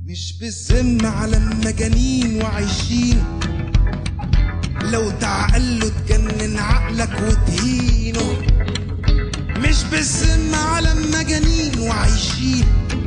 مش بالذم على المجانين وعايشين لو تعقله تجنن عقلك وتهينه مش بالذم على المجانين وعايشين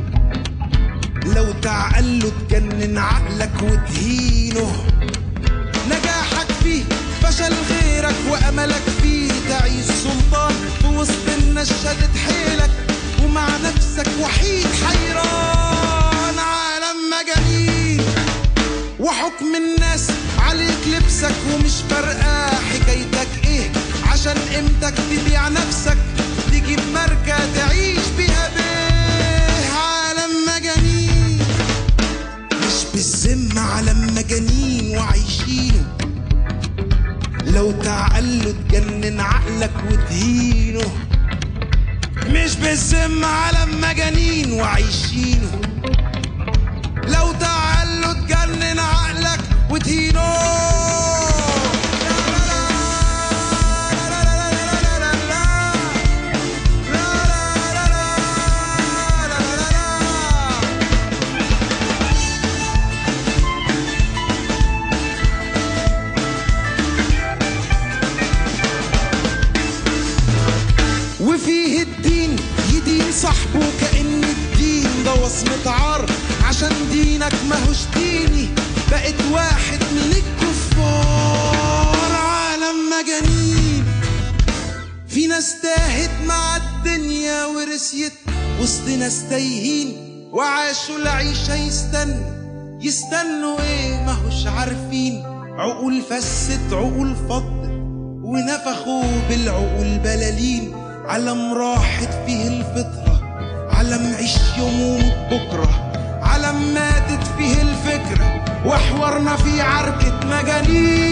لو تعقله تجنن عقلك وتهينه نجاحك فيه فشل غيرك واملك فيه تعيش سلطان في وسط الناس شدت حيلك ومع نفسك وحيد حيران عالم مجانين وحكم الناس عليك لبسك ومش فارقة حكايتك ايه عشان قيمتك تبيع نفسك تجيب ماركة تعيش بيها بيه عالم مجانين مش بالذم على المجانين وعايشين لو تعقله تجنن عقلك وتهينه مش بالذم على المجانين وعايشينه لو تعقله تجنن عقلك وتهينه وفيه الدين يدين صاحبه كأن الدين ده وصمة عار عشان دينك ماهوش ديني بقت واحد من الكفار عالم مجانين في ناس تاهت مع الدنيا ورسيت وسط ناس تايهين وعاشوا العيشة يستنوا يستنوا ايه ماهوش عارفين عقول فست عقول فضت ونفخوا بالعقول بلالين علم راحت فيه الفطرة علم عيش يوم وموت بكرة علم ماتت فيه الفكرة وحورنا في عركة مجانين